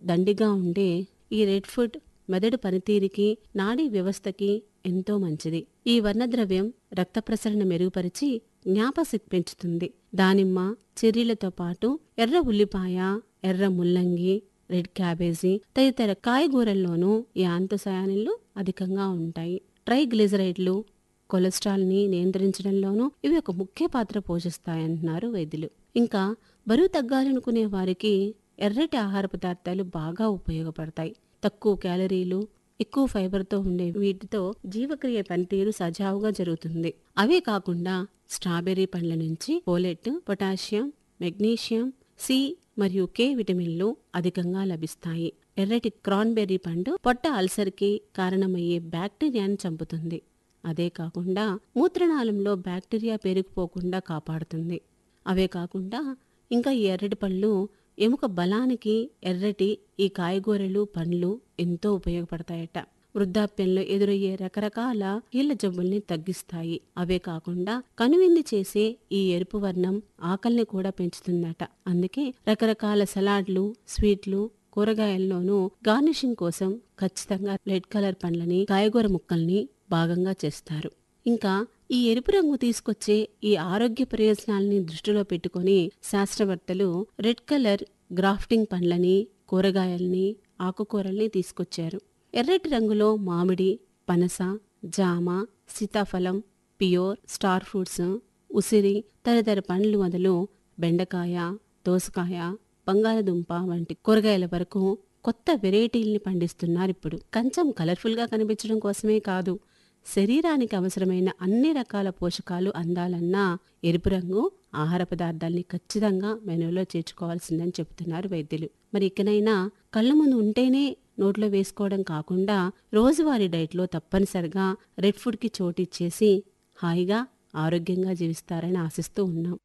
దండిగా ఉండే ఈ రెడ్ ఫుడ్ మెదడు పనితీరుకి నాడీ వ్యవస్థకి ఎంతో మంచిది ఈ వర్ణద్రవ్యం రక్త ప్రసరణ మెరుగుపరిచి జ్ఞాపశక్తి పెంచుతుంది దానిమ్మ చెర్రీలతో పాటు ఎర్ర ఉల్లిపాయ ఎర్ర ముల్లంగి రెడ్ క్యాబేజీ తదితర కాయగూరల్లోనూ ఈ ఆంతోసయానిన్లు అధికంగా ఉంటాయి ట్రైగ్లిజరైడ్లు కొలెస్ట్రాల్ని నియంత్రించడంలోనూ ఇవి ఒక ముఖ్య పాత్ర పోషిస్తాయంటున్నారు వైద్యులు ఇంకా బరువు తగ్గాలనుకునే వారికి ఎర్రటి ఆహార పదార్థాలు బాగా ఉపయోగపడతాయి తక్కువ క్యాలరీలు ఎక్కువ ఫైబర్తో ఉండే వీటితో జీవక్రియ పనితీరు సజావుగా జరుగుతుంది అవే కాకుండా స్ట్రాబెర్రీ పండ్ల నుంచి ఫోలెట్ పొటాషియం మెగ్నీషియం సి మరియు కే విటమిన్లు అధికంగా లభిస్తాయి ఎర్రటి క్రాన్బెర్రీ పండు పొట్ట అల్సర్కి కారణమయ్యే బ్యాక్టీరియాను చంపుతుంది అదే కాకుండా మూత్రనాళంలో బ్యాక్టీరియా పెరిగిపోకుండా కాపాడుతుంది అవే కాకుండా ఇంకా ఈ ఎర్రటి పళ్ళు ఎముక బలానికి ఎర్రటి ఈ కాయగూరలు పండ్లు ఎంతో ఉపయోగపడతాయట వృద్ధాప్యంలో ఎదురయ్యే రకరకాల కీళ్ల జబ్బుల్ని తగ్గిస్తాయి అవే కాకుండా కనువింది చేసే ఈ ఎరుపు వర్ణం ఆకలిని కూడా పెంచుతుందట అందుకే రకరకాల సలాడ్లు స్వీట్లు కూరగాయల్లోనూ గార్నిషింగ్ కోసం ఖచ్చితంగా రెడ్ కలర్ పండ్లని కాయగూర ముక్కల్ని భాగంగా చేస్తారు ఇంకా ఈ ఎరుపు రంగు తీసుకొచ్చే ఈ ఆరోగ్య ప్రయోజనాల్ని దృష్టిలో పెట్టుకొని శాస్త్రవేత్తలు రెడ్ కలర్ గ్రాఫ్టింగ్ పండ్లని కూరగాయల్ని ఆకుకూరల్ని తీసుకొచ్చారు ఎర్రటి రంగులో మామిడి పనస జామ సీతాఫలం పియోర్ స్టార్ ఫ్రూట్స్ ఉసిరి తదితర పండ్లు మొదలు బెండకాయ దోసకాయ బంగాళదుంప వంటి కూరగాయల వరకు కొత్త వెరైటీల్ని పండిస్తున్నారు ఇప్పుడు కంచం కలర్ఫుల్గా కనిపించడం కోసమే కాదు శరీరానికి అవసరమైన అన్ని రకాల పోషకాలు అందాలన్నా ఎరుపు రంగు ఆహార పదార్థాల్ని ఖచ్చితంగా మెనూలో చేర్చుకోవాల్సిందని చెబుతున్నారు వైద్యులు మరి ఇకనైనా కళ్ళ ముందు ఉంటేనే నోట్లో వేసుకోవడం కాకుండా రోజువారీ డైట్లో తప్పనిసరిగా రెడ్ ఫుడ్కి చోటిచ్చేసి హాయిగా ఆరోగ్యంగా జీవిస్తారని ఆశిస్తూ ఉన్నాం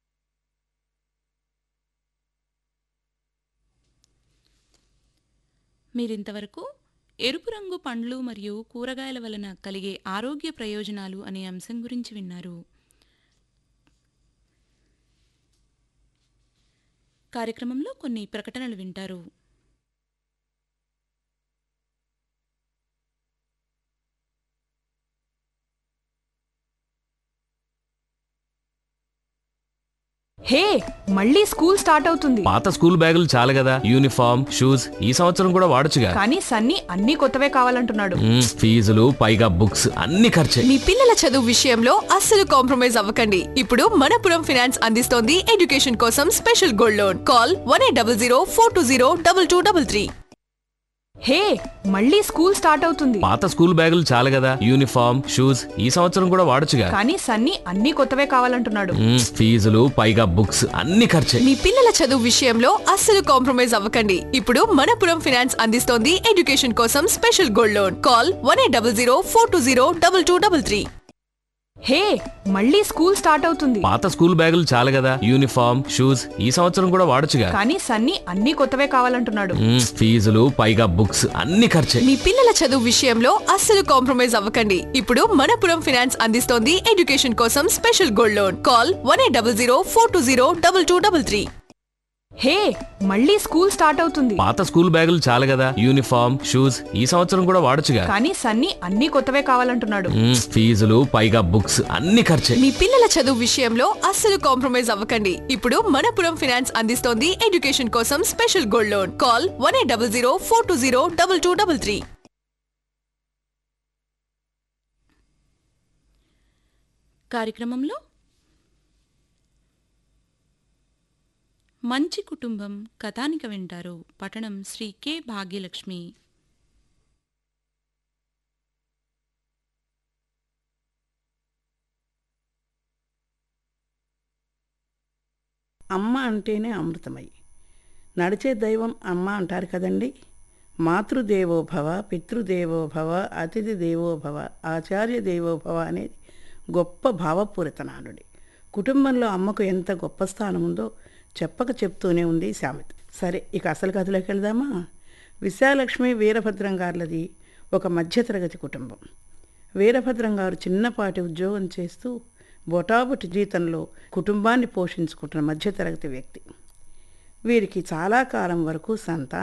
మీరింతవరకు ఎరుపు రంగు పండ్లు మరియు కూరగాయల వలన కలిగే ఆరోగ్య ప్రయోజనాలు అనే అంశం గురించి విన్నారు కార్యక్రమంలో కొన్ని ప్రకటనలు వింటారు హే మళ్ళీ స్కూల్ స్టార్ట్ అవుతుంది పాత స్కూల్ బ్యాగులు చాలు కదా యూనిఫామ్ షూస్ ఈ సంవత్సరం కూడా వాడొచ్చుగా కానీ సన్నీ అన్ని కొత్తవే కావాలంటున్నాడు మ్మ్, ఫీజులు పైగా బుక్స్ అన్ని ఖర్చే మీ పిల్లల చదువు విషయంలో అస్సలు కాంప్రమైజ్ అవ్వకండి ఇప్పుడు మనపురం ఫినాన్స్ అందిస్తోంది ఎడ్యుకేషన్ కోసం special gold loan call one eight double zero four two zero double two double three hey మళ్ళీ స్కూల్ స్టార్ట్ అవుతుంది పాత స్కూల్ బ్యాగులు చాలు కదా యూనిఫామ్ షూస్ ఈ సంవత్సరం కూడా వాడొచ్చుగా కానీ సన్నీ అన్ని కొత్తవే కావాలంటున్నాడు మ్మ్, ఫీజులు పైగా బుక్స్ అన్ని ఖర్చే మీ పిల్లల చదువు విషయంలో అస్సలు కాంప్రమైజ్ అవ్వకండి ఇప్పుడు మనపురం ఫినాన్స్ అందిస్తోంది ఎడ్యుకేషన్ కోసం special gold loan call one eight double zero four two zero double two double three hey మళ్ళీ స్కూల్ స్టార్ట్ అవుతుంది పాత స్కూల్ బ్యాగులు చాలు కదా యూనిఫామ్ షూస్ ఈ సంవత్సరం కూడా వాడొచ్చుగా కానీ సన్నీ అన్ని కొత్తవే కావాలంటున్నాడు మ్మ్, ఫీజులు పైగా బుక్స్ అన్ని ఖర్చే మీ పిల్లల చదువు విషయంలో అస్సలు కాంప్రమైజ్ అవ్వకండి ఇప్పుడు మనపురం ఫినాన్స్ అందిస్తోంది ఎడ్యుకేషన్ కోసం special gold loan call one eight double zero four two zero double two double three hey మళ్ళీ స్కూల్ స్టార్ట్ అవుతుంది పాత స్కూల్ బ్యాగులు చాలు కదా యూనిఫామ్ షూస్ ఈ సంవత్సరం కూడా వాడొచ్చుగా కానీ సన్నీ అన్ని కొత్తవే కావాలంటున్నాడు మ్మ్, ఫీజులు పైగా బుక్స్ అన్ని ఖర్చే మీ పిల్లల చదువు విషయంలో అస్సలు కాంప్రమైజ్ అవ్వకండి ఇప్పుడు మనపురం ఫినాన్స్ అందిస్తోంది ఎడ్యుకేషన్ కోసం special gold loan call one eight double zero four two zero double two double three కార్యక్రమంలో మంచి కుటుంబం కథానిక వింటారు పఠనం శ్రీ కె భాగ్యలక్ష్మి అమ్మ అంటేనే అమృతమై నడిచే దైవం అమ్మ అంటారు కదండి మాతృదేవో భవ పితృదేవో భవ అతిథి దేవో భవ ఆచార్య దేవో భవ అనేది గొప్ప భావపూరిత నానుడి కుటుంబంలో అమ్మకు ఎంత గొప్ప స్థానం ఉందో చెప్పక చెప్తూనే ఉంది సామెత సరే ఇక అసలు కథలోకి వెళ్దామా విశాలక్ష్మి వీరభద్రం గారులది ఒక మధ్యతరగతి కుటుంబం వీరభద్రం గారు చిన్నపాటి ఉద్యోగం చేస్తూ బొటాబొటి జీతంలో కుటుంబాన్ని పోషించుకుంటున్న మధ్యతరగతి వ్యక్తి వీరికి చాలా కాలం వరకు సంతానం